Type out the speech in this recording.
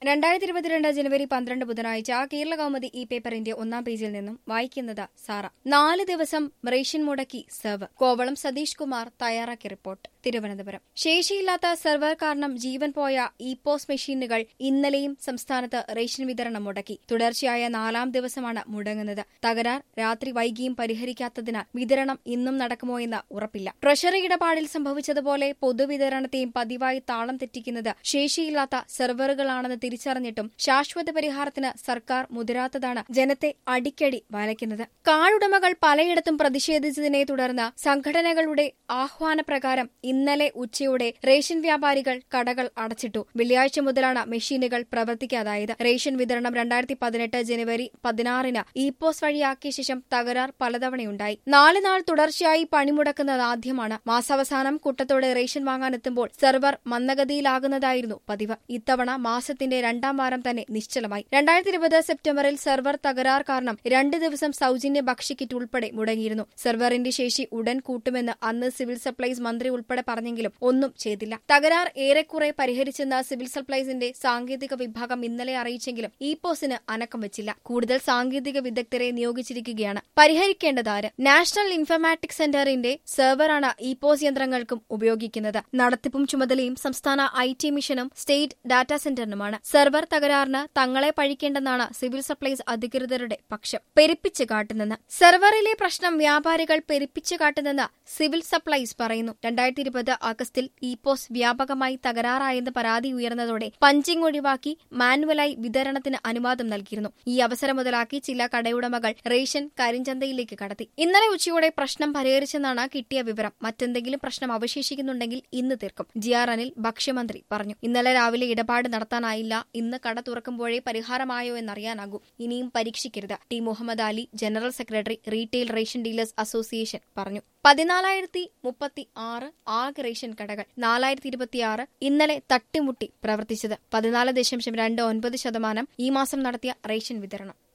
രണ്ടായിരത്തി ഇരുപത്തിരണ്ട് ജനുവരി പന്ത്രണ്ട് ബുധനാഴ്ച കേരള കൗമുദി ഈ പേപ്പറിന്റെ ഒന്നാം പേജിൽ നിന്നും വായിക്കുന്നത് സാറ നാല് ദിവസം റേഷൻ മുടക്കി സെർവർ കോവളം സതീഷ് കുമാർ തയ്യാറാക്കിയ റിപ്പോർട്ട് തിരുവനന്തപുരം ശേഷിയില്ലാത്ത സെർവർ കാരണം ജീവൻ പോയ ഇ പോസ് മെഷീനുകൾ ഇന്നലെയും സംസ്ഥാനത്ത് റേഷൻ വിതരണം മുടക്കി തുടർച്ചയായ നാലാം ദിവസമാണ് മുടങ്ങുന്നത് തകരാർ രാത്രി വൈകിയും പരിഹരിക്കാത്തതിനാൽ വിതരണം ഇന്നും നടക്കുമോ എന്ന് ഉറപ്പില്ല ട്രഷറി ഇടപാടിൽ സംഭവിച്ചതുപോലെ പൊതുവിതരണത്തെയും പതിവായി താളം തെറ്റിക്കുന്നത് ശേഷിയില്ലാത്ത സെർവറുകളാണെന്ന് തിരിച്ചറിഞ്ഞിട്ടും ശാശ്വത പരിഹാരത്തിന് സർക്കാർ മുതിരാത്തതാണ് ജനത്തെ അടിക്കടി വലയ്ക്കുന്നത് കാർഡുടമകൾ പലയിടത്തും പ്രതിഷേധിച്ചതിനെ തുടർന്ന് സംഘടനകളുടെ ആഹ്വാനപ്രകാരം ഇന്നലെ ഉച്ചയോടെ റേഷൻ വ്യാപാരികൾ കടകൾ അടച്ചിട്ടു വെള്ളിയാഴ്ച മുതലാണ് മെഷീനുകൾ പ്രവർത്തിക്കാതായത് റേഷൻ വിതരണം രണ്ടായിരത്തി പതിനെട്ട് ജനുവരി പതിനാറിന് ഇപോസ് വഴിയാക്കിയ ശേഷം തകരാർ പലതവണയുണ്ടായി നാല് നാൾ തുടർച്ചയായി പണിമുടക്കുന്നത് ആദ്യമാണ് മാസാവസാനം കൂട്ടത്തോടെ റേഷൻ വാങ്ങാനെത്തുമ്പോൾ സെർവർ മന്ദഗതിയിലാകുന്നതായിരുന്നു പതിവ് ഇത്തവണ മാസത്തിന്റെ രണ്ടാം വാരം തന്നെ നിശ്ചലമായി രണ്ടായിരത്തി ഇരുപത് സെപ്റ്റംബറിൽ സെർവർ തകരാർ കാരണം രണ്ട് ദിവസം സൌജന്യ ഭക്ഷ്യക്കിറ്റ് ഉൾപ്പെടെ മുടങ്ങിയിരുന്നു സെർവറിന്റെ ശേഷി ഉടൻ കൂട്ടുമെന്ന് അന്ന് സിവിൽ സപ്ലൈസ് മന്ത്രി ഉൾപ്പെടെ പറഞ്ഞെങ്കിലും ഒന്നും ചെയ്തില്ല തകരാർ ഏറെക്കുറെ പരിഹരിച്ചെന്ന് സിവിൽ സപ്ലൈസിന്റെ സാങ്കേതിക വിഭാഗം ഇന്നലെ അറിയിച്ചെങ്കിലും ഇ പോസിന് അനക്കം വെച്ചില്ല കൂടുതൽ സാങ്കേതിക വിദഗ്ധരെ നിയോഗിച്ചിരിക്കുകയാണ് പരിഹരിക്കേണ്ടതാര് നാഷണൽ ഇൻഫർമാറ്റിക്സ് സെന്ററിന്റെ സെർവറാണ് ഇ പോസ് യന്ത്രങ്ങൾക്കും ഉപയോഗിക്കുന്നത് നടത്തിപ്പും ചുമതലയും സംസ്ഥാന ഐ ടി മിഷനും സ്റ്റേറ്റ് ഡാറ്റാ സെന്ററിനുമാണ് സെർവർ തകരാറിന് തങ്ങളെ പഴിക്കേണ്ടെന്നാണ് സിവിൽ സപ്ലൈസ് അധികൃതരുടെ പക്ഷം പെരുപ്പിച്ച് കാട്ടുന്നെന്ന് സെർവറിലെ പ്രശ്നം വ്യാപാരികൾ പെരുപ്പിച്ച് കാട്ടുന്നെന്ന് സിവിൽ സപ്ലൈസ് പറയുന്നു രണ്ടായിരത്തി ഇരുപത് ആഗസ്റ്റിൽ ഇ പോസ് വ്യാപകമായി തകരാറായെന്ന് പരാതി ഉയർന്നതോടെ പഞ്ചിംഗ് ഒഴിവാക്കി മാനുവലായി വിതരണത്തിന് അനുവാദം നൽകിയിരുന്നു ഈ അവസരം മുതലാക്കി ചില കടയുടമകൾ റേഷൻ കരിഞ്ചന്തയിലേക്ക് കടത്തി ഇന്നലെ ഉച്ചയോടെ പ്രശ്നം പരിഹരിച്ചെന്നാണ് കിട്ടിയ വിവരം മറ്റെന്തെങ്കിലും പ്രശ്നം അവശേഷിക്കുന്നുണ്ടെങ്കിൽ ഇന്ന് തീർക്കും ജി ആർ അനിൽ ഭക്ഷ്യമന്ത്രി പറഞ്ഞു ഇന്നലെ രാവിലെ ഇടപാട് നടത്താനായില്ല ഇന്ന് കട തുറക്കുമ്പോഴേ പരിഹാരമായോ എന്നറിയാനാകൂ ഇനിയും പരീക്ഷിക്കരുത് T Muhammad Ali general secretary retail ration dealers association പറഞ്ഞു പതിനാലായിരത്തി മുപ്പത്തി ആറ് ആകെ റേഷൻ കടകൾ നാലായിരത്തി ഇരുപത്തിയാറ് ഇന്നലെ തട്ടിമുട്ടി പ്രവർത്തിച്ചത് പതിനാല് ദശാംശം രണ്ട് ഒൻപത് ശതമാനം ഈ മാസം നടത്തിയ റേഷൻ വിതരണം